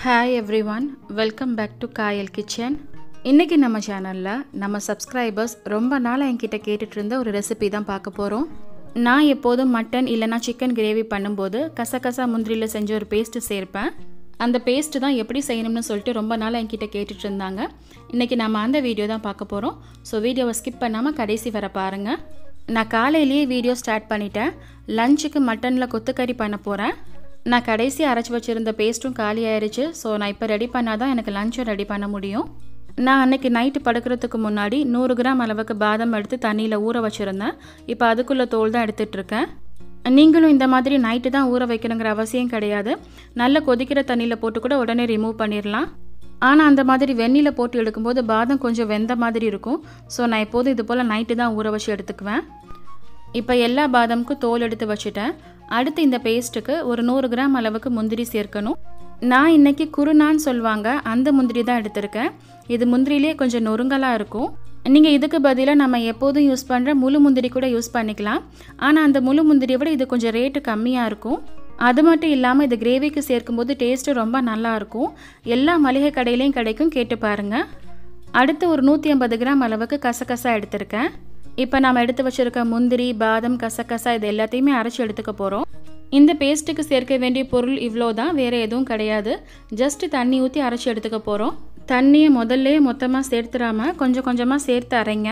hi everyone welcome back to Kayal kitchen இன்றைக்கி நம்ம சேனலில் நம்ம சப்ஸ்கிரைபர்ஸ் ரொம்ப நாளாக என்கிட்ட கேட்டுட்டு இருந்த ஒரு ரெசிபி தான் பார்க்க போகிறோம் நான் எப்போதும் மட்டன் இல்லைனா சிக்கன் கிரேவி பண்ணும்போது கசகசா முந்திரியில் செஞ்ச ஒரு பேஸ்ட்டு சேர்ப்பேன் அந்த பேஸ்ட்டு தான் எப்படி செய்யணும்னு சொல்லிட்டு ரொம்ப நாளாக என்கிட்ட கேட்டுட்டு இருந்தாங்க இன்றைக்கி நம்ம அந்த வீடியோ தான் பார்க்க போகிறோம் ஸோ வீடியோவை ஸ்கிப் பண்ணாமல் கடைசி வர பாருங்கள் நான் காலையிலேயே வீடியோ ஸ்டார்ட் பண்ணிட்டேன் லஞ்சுக்கு மட்டனில் கொத்துக்கறி பண்ண போகிறேன் நான் கடைசி அரைச்சி வச்சுருந்த பேஸ்ட்டும் காலி ஆயிடுச்சு ஸோ நான் இப்போ ரெடி பண்ணால் தான் எனக்கு லஞ்சும் ரெடி பண்ண முடியும் நான் அன்னைக்கு நைட்டு படுக்கிறதுக்கு முன்னாடி நூறு கிராம் அளவுக்கு பாதம் எடுத்து தண்ணியில் ஊற வச்சுருந்தேன் இப்போ அதுக்குள்ளே தோல் தான் எடுத்துகிட்ருக்கேன் நீங்களும் இந்த மாதிரி நைட்டு தான் ஊற வைக்கணுங்கிற அவசியம் கிடையாது நல்ல கொதிக்கிற தண்ணியில் போட்டு கூட உடனே ரிமூவ் பண்ணிடலாம் ஆனால் அந்த மாதிரி வெந்நியில் போட்டு எடுக்கும்போது பாதம் கொஞ்சம் வெந்த மாதிரி இருக்கும் ஸோ நான் எப்போதும் இது போல் நைட்டு தான் ஊற வச்சு எடுத்துக்குவேன் இப்போ எல்லா பாதாமுக்கும் தோல் எடுத்து வச்சுட்டேன் அடுத்து இந்த பேஸ்ட்டுக்கு ஒரு நூறு கிராம் அளவுக்கு முந்திரி சேர்க்கணும் நான் இன்னைக்கு குருணான்னு சொல்லுவாங்க அந்த முந்திரி தான் எடுத்திருக்கேன் இது முந்திரிலே கொஞ்சம் நொறுங்கலாக இருக்கும் நீங்கள் இதுக்கு பதிலாக நம்ம எப்போதும் யூஸ் பண்ணுற முழு முந்திரி கூட யூஸ் பண்ணிக்கலாம் ஆனால் அந்த முழு முந்திரியை விட இது கொஞ்சம் ரேட்டு கம்மியாக இருக்கும் அது மட்டும் இல்லாமல் இது கிரேவிக்கு சேர்க்கும்போது டேஸ்ட்டு ரொம்ப நல்லா இருக்கும் எல்லா மளிகை கடையிலையும் கிடைக்கும் கேட்டு பாருங்கள் அடுத்து ஒரு நூற்றி ஐம்பது கிராம் அளவுக்கு கசகசா எடுத்திருக்கேன் இப்போ நாம் எடுத்து வச்சுருக்க முந்திரி பாதம் கசகசா இது எல்லாத்தையுமே அரைச்சி எடுத்துக்க போகிறோம் இந்த பேஸ்ட்டுக்கு சேர்க்க வேண்டிய பொருள் இவ்வளோ தான் வேறு எதுவும் கிடையாது ஜஸ்ட்டு தண்ணி ஊற்றி அரைச்சி எடுத்துக்க போகிறோம் தண்ணியை முதல்ல மொத்தமாக சேர்த்துடாம கொஞ்சம் கொஞ்சமாக சேர்த்து அரைங்க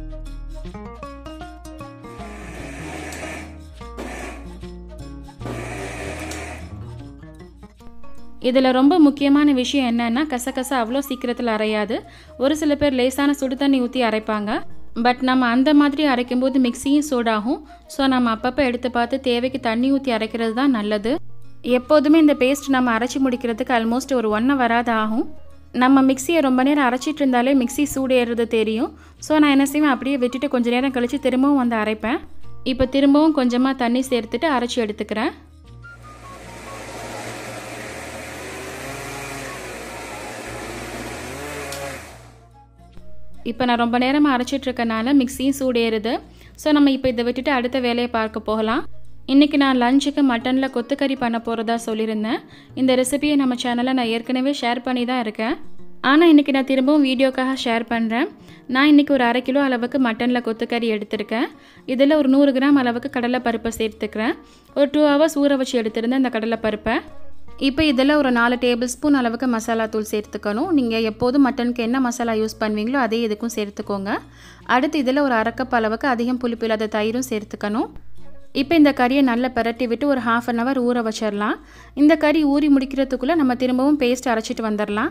இதில் ரொம்ப முக்கியமான விஷயம் என்னன்னா கசகசா அவ்வளோ சீக்கிரத்தில் அரையாது ஒரு சில பேர் லேசான சுடு தண்ணி ஊற்றி அரைப்பாங்க பட் நம்ம அந்த மாதிரி அரைக்கும்போது மிக்சியும் சூடாகும் ஸோ நம்ம அப்பப்போ எடுத்து பார்த்து தேவைக்கு தண்ணி ஊற்றி அரைக்கிறது தான் நல்லது எப்போதுமே இந்த பேஸ்ட் நம்ம அரைச்சி முடிக்கிறதுக்கு ஆல்மோஸ்ட் ஒரு ஒன் ஹவராது ஆகும் நம்ம மிக்சியை ரொம்ப நேரம் அரைச்சிட்டு இருந்தாலே மிக்சி சூடு ஏறுறது தெரியும் ஸோ நான் என்ன செய்வேன் அப்படியே விட்டுட்டு கொஞ்சம் நேரம் கழித்து திரும்பவும் வந்து அரைப்பேன் இப்போ திரும்பவும் கொஞ்சமாக தண்ணி சேர்த்துட்டு அரைச்சி எடுத்துக்கிறேன் இப்போ நான் ரொம்ப நேரமாக அரைச்சிட்டு இருக்கனால மிக்சியும் சூடேறுது ஸோ நம்ம இப்போ இதை விட்டுட்டு அடுத்த வேலையை பார்க்க போகலாம் இன்றைக்கி நான் லஞ்சுக்கு மட்டனில் கொத்துக்கறி பண்ண போகிறதா சொல்லியிருந்தேன் இந்த ரெசிபியை நம்ம சேனலில் நான் ஏற்கனவே ஷேர் பண்ணி தான் இருக்கேன் ஆனால் இன்றைக்கி நான் திரும்பவும் வீடியோக்காக ஷேர் பண்ணுறேன் நான் இன்றைக்கி ஒரு அரை கிலோ அளவுக்கு மட்டனில் கொத்துக்கறி எடுத்திருக்கேன் இதில் ஒரு நூறு கிராம் அளவுக்கு கடலைப்பருப்பை சேர்த்துக்கிறேன் ஒரு டூ ஹவர்ஸ் ஊற வச்சு எடுத்திருந்தேன் இந்த கடலைப்பருப்பை இப்போ இதில் ஒரு நாலு டேபிள் ஸ்பூன் அளவுக்கு மசாலா தூள் சேர்த்துக்கணும் நீங்கள் எப்போதும் மட்டனுக்கு என்ன மசாலா யூஸ் பண்ணுவீங்களோ அதே இதுக்கும் சேர்த்துக்கோங்க அடுத்து இதில் ஒரு அரைக்கப் அளவுக்கு அதிகம் புளிப்பு இல்லாத தயிரும் சேர்த்துக்கணும் இப்போ இந்த கறியை நல்லா பரட்டி விட்டு ஒரு ஹாஃப் அன் ஹவர் ஊற வச்சிடலாம் இந்த கறி ஊறி முடிக்கிறதுக்குள்ளே நம்ம திரும்பவும் பேஸ்ட் அரைச்சிட்டு வந்துடலாம்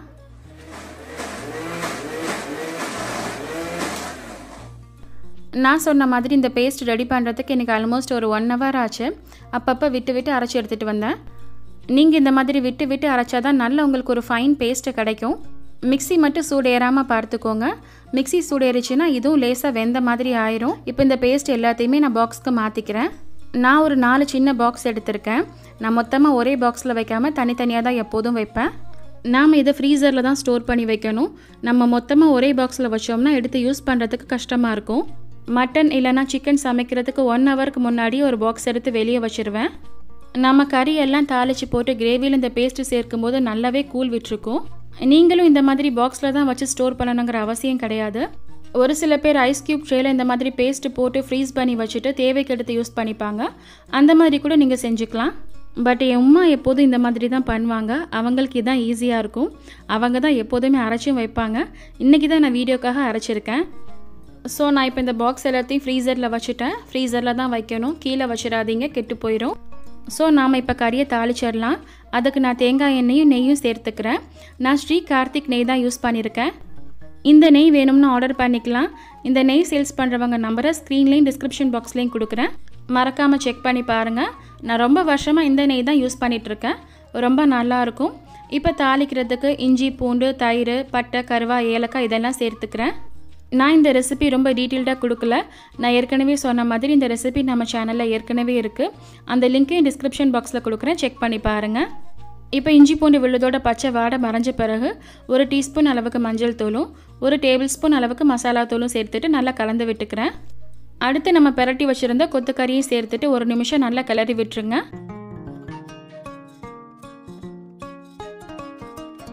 நான் சொன்ன மாதிரி இந்த பேஸ்ட் ரெடி பண்ணுறதுக்கு எனக்கு ஆல்மோஸ்ட் ஒரு ஒன் ஹவர் ஆச்சு அப்பப்போ விட்டு விட்டு அரைச்சி எடுத்துகிட்டு வந்தேன் நீங்கள் இந்த மாதிரி விட்டு விட்டு அரைச்சா தான் நல்ல உங்களுக்கு ஒரு ஃபைன் பேஸ்ட்டு கிடைக்கும் மிக்சி மட்டும் சூடேறாமல் பார்த்துக்கோங்க மிக்சி சூடேறிச்சுன்னா இதுவும் லேசாக வெந்த மாதிரி ஆயிரும் இப்போ இந்த பேஸ்ட் எல்லாத்தையுமே நான் பாக்ஸ்க்கு மாற்றிக்கிறேன் நான் ஒரு நாலு சின்ன பாக்ஸ் எடுத்திருக்கேன் நான் மொத்தமாக ஒரே பாக்ஸில் வைக்காமல் தனித்தனியாக தான் எப்போதும் வைப்பேன் நாம் இதை ஃப்ரீசரில் தான் ஸ்டோர் பண்ணி வைக்கணும் நம்ம மொத்தமாக ஒரே பாக்ஸில் வச்சோம்னா எடுத்து யூஸ் பண்ணுறதுக்கு கஷ்டமாக இருக்கும் மட்டன் இல்லைனா சிக்கன் சமைக்கிறதுக்கு ஒன் ஹவருக்கு முன்னாடி ஒரு பாக்ஸ் எடுத்து வெளியே வச்சுருவேன் நம்ம கறி எல்லாம் தாளித்து போட்டு கிரேவியில் இந்த பேஸ்ட்டு சேர்க்கும்போது நல்லாவே கூழ் விட்டுருக்கும் நீங்களும் இந்த மாதிரி பாக்ஸில் தான் வச்சு ஸ்டோர் பண்ணணுங்கிற அவசியம் கிடையாது ஒரு சில பேர் ஐஸ் க்யூப் ட்ரேயில் இந்த மாதிரி பேஸ்ட்டு போட்டு ஃப்ரீஸ் பண்ணி வச்சுட்டு தேவைக்கு எடுத்து யூஸ் பண்ணிப்பாங்க அந்த மாதிரி கூட நீங்கள் செஞ்சுக்கலாம் பட் என் உமா எப்போதும் இந்த மாதிரி தான் பண்ணுவாங்க அவங்களுக்கு இதான் ஈஸியாக இருக்கும் அவங்க தான் எப்போதுமே அரைச்சும் வைப்பாங்க இன்றைக்கி தான் நான் வீடியோக்காக அரைச்சிருக்கேன் ஸோ நான் இப்போ இந்த பாக்ஸ் எல்லாத்தையும் ஃப்ரீசரில் வச்சுட்டேன் ஃப்ரீசரில் தான் வைக்கணும் கீழே வச்சிடாதீங்க கெட்டு போயிடும் ஸோ நாம் இப்போ கறியை தாளிச்சிடலாம் அதுக்கு நான் தேங்காய் எண்ணெயும் நெய்யும் சேர்த்துக்கிறேன் நான் ஸ்ரீ கார்த்திக் நெய் தான் யூஸ் பண்ணியிருக்கேன் இந்த நெய் வேணும்னு ஆர்டர் பண்ணிக்கலாம் இந்த நெய் சேல்ஸ் பண்ணுறவங்க நம்பரை ஸ்க்ரீன்லேயும் டிஸ்கிரிப்ஷன் பாக்ஸ்லேயும் கொடுக்குறேன் மறக்காமல் செக் பண்ணி பாருங்கள் நான் ரொம்ப வருஷமாக இந்த நெய் தான் யூஸ் பண்ணிகிட்ருக்கேன் ரொம்ப நல்லாயிருக்கும் இப்போ தாளிக்கிறதுக்கு இஞ்சி பூண்டு தயிர் பட்டை கருவா ஏலக்காய் இதெல்லாம் சேர்த்துக்கிறேன் நான் இந்த ரெசிபி ரொம்ப டீட்டெயில்டாக கொடுக்கல நான் ஏற்கனவே சொன்ன மாதிரி இந்த ரெசிபி நம்ம சேனலில் ஏற்கனவே இருக்குது அந்த லிங்க்கையும் டிஸ்கிரிப்ஷன் பாக்ஸில் கொடுக்குறேன் செக் பண்ணி பாருங்கள் இப்போ இஞ்சி பூண்டு விழுதோட பச்சை வாடை மறைஞ்ச பிறகு ஒரு டீஸ்பூன் அளவுக்கு மஞ்சள் தூளும் ஒரு டேபிள் ஸ்பூன் அளவுக்கு மசாலா தூளும் சேர்த்துட்டு நல்லா கலந்து விட்டுக்கிறேன் அடுத்து நம்ம பெரட்டி வச்சுருந்த கொத்துக்கறியும் சேர்த்துட்டு ஒரு நிமிஷம் நல்லா கிளறி விட்டுருங்க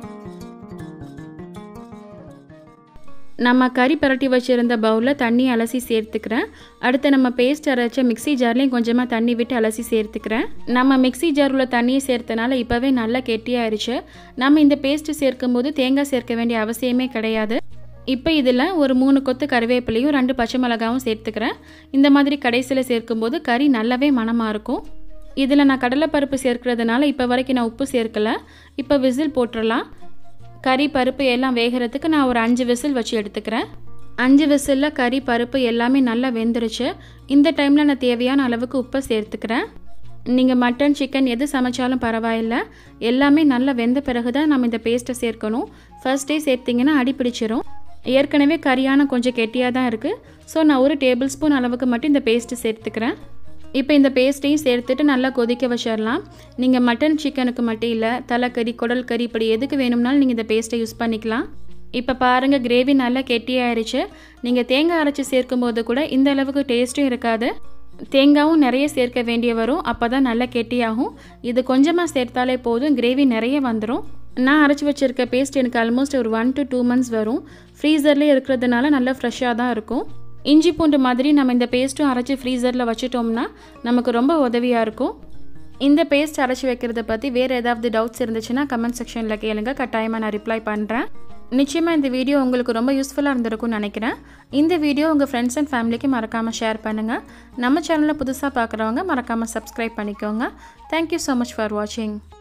நம்ம கறி பரட்டி வச்சுருந்த பவுலில் தண்ணி அலசி சேர்த்துக்கிறேன் அடுத்து நம்ம பேஸ்ட் அரைச்ச மிக்ஸி ஜார்லேயும் கொஞ்சமாக தண்ணி விட்டு அலசி சேர்த்துக்கிறேன் நம்ம மிக்ஸி ஜார் உள்ள தண்ணியை சேர்த்தனால இப்போவே நல்லா கெட்டியாயிருச்சு நம்ம இந்த பேஸ்ட்டு சேர்க்கும்போது தேங்காய் சேர்க்க வேண்டிய அவசியமே கிடையாது இப்போ இதில் ஒரு மூணு கொத்து கருவேப்பிலையும் ரெண்டு பச்சை மிளகாவும் சேர்த்துக்கிறேன் இந்த மாதிரி கடைசியில் சேர்க்கும்போது கறி நல்லாவே மணமாக இருக்கும் இதில் நான் கடலைப்பருப்பு சேர்க்கிறதுனால இப்போ வரைக்கும் நான் உப்பு சேர்க்கலை இப்போ விசில் போட்டுடலாம் கறி பருப்பு எல்லாம் வேகிறதுக்கு நான் ஒரு அஞ்சு விசில் வச்சு எடுத்துக்கிறேன் அஞ்சு விசிலில் கறி பருப்பு எல்லாமே நல்லா வெந்துருச்சு இந்த டைமில் நான் தேவையான அளவுக்கு உப்பை சேர்த்துக்கிறேன் நீங்கள் மட்டன் சிக்கன் எது சமைச்சாலும் பரவாயில்ல எல்லாமே நல்லா வெந்த பிறகு தான் நம்ம இந்த பேஸ்ட்டை சேர்க்கணும் ஃபர்ஸ்ட் டே சேர்த்திங்கன்னா அடி பிடிச்சிரும் ஏற்கனவே கறியான கொஞ்சம் கெட்டியாக தான் இருக்குது ஸோ நான் ஒரு டேபிள் ஸ்பூன் அளவுக்கு மட்டும் இந்த பேஸ்ட்டு சேர்த்துக்கிறேன் இப்போ இந்த பேஸ்ட்டையும் சேர்த்துட்டு நல்லா கொதிக்க வச்சிடலாம் நீங்கள் மட்டன் சிக்கனுக்கு மட்டும் இல்லை தலைக்கறி குடல் கறி இப்படி எதுக்கு வேணும்னாலும் நீங்கள் இந்த பேஸ்ட்டை யூஸ் பண்ணிக்கலாம் இப்போ பாருங்கள் கிரேவி நல்லா கெட்டியாயிருச்சு நீங்கள் தேங்காய் அரைச்சி சேர்க்கும்போது கூட இந்த அளவுக்கு டேஸ்ட்டும் இருக்காது தேங்காயும் நிறைய சேர்க்க வேண்டிய வரும் அப்போ தான் நல்லா கெட்டியாகும் இது கொஞ்சமாக சேர்த்தாலே போதும் கிரேவி நிறைய வந்துடும் நான் அரைச்சி வச்சுருக்க பேஸ்ட் எனக்கு ஆல்மோஸ்ட் ஒரு ஒன் டு டூ மந்த்ஸ் வரும் ஃப்ரீசர்லேயே இருக்கிறதுனால நல்லா ஃப்ரெஷ்ஷாக தான் இருக்கும் இஞ்சி பூண்டு மாதிரி நம்ம இந்த பேஸ்ட்டும் அரைச்சி ஃப்ரீசரில் வச்சுட்டோம்னா நமக்கு ரொம்ப உதவியாக இருக்கும் இந்த பேஸ்ட் அரைச்சி வைக்கிறத பற்றி வேறு ஏதாவது டவுட்ஸ் இருந்துச்சுன்னா கமெண்ட் செக்ஷனில் கேளுங்க கட்டாயமாக நான் ரிப்ளை பண்ணுறேன் நிச்சயமாக இந்த வீடியோ உங்களுக்கு ரொம்ப யூஸ்ஃபுல்லாக இருந்திருக்கும்னு நினைக்கிறேன் இந்த வீடியோ உங்கள் ஃப்ரெண்ட்ஸ் அண்ட் ஃபேமிலிக்கு மறக்காமல் ஷேர் பண்ணுங்கள் நம்ம சேனலில் புதுசாக பார்க்குறவங்க மறக்காமல் சப்ஸ்கிரைப் பண்ணிக்கோங்க தேங்க்யூ ஸோ மச் ஃபார் வாட்சிங்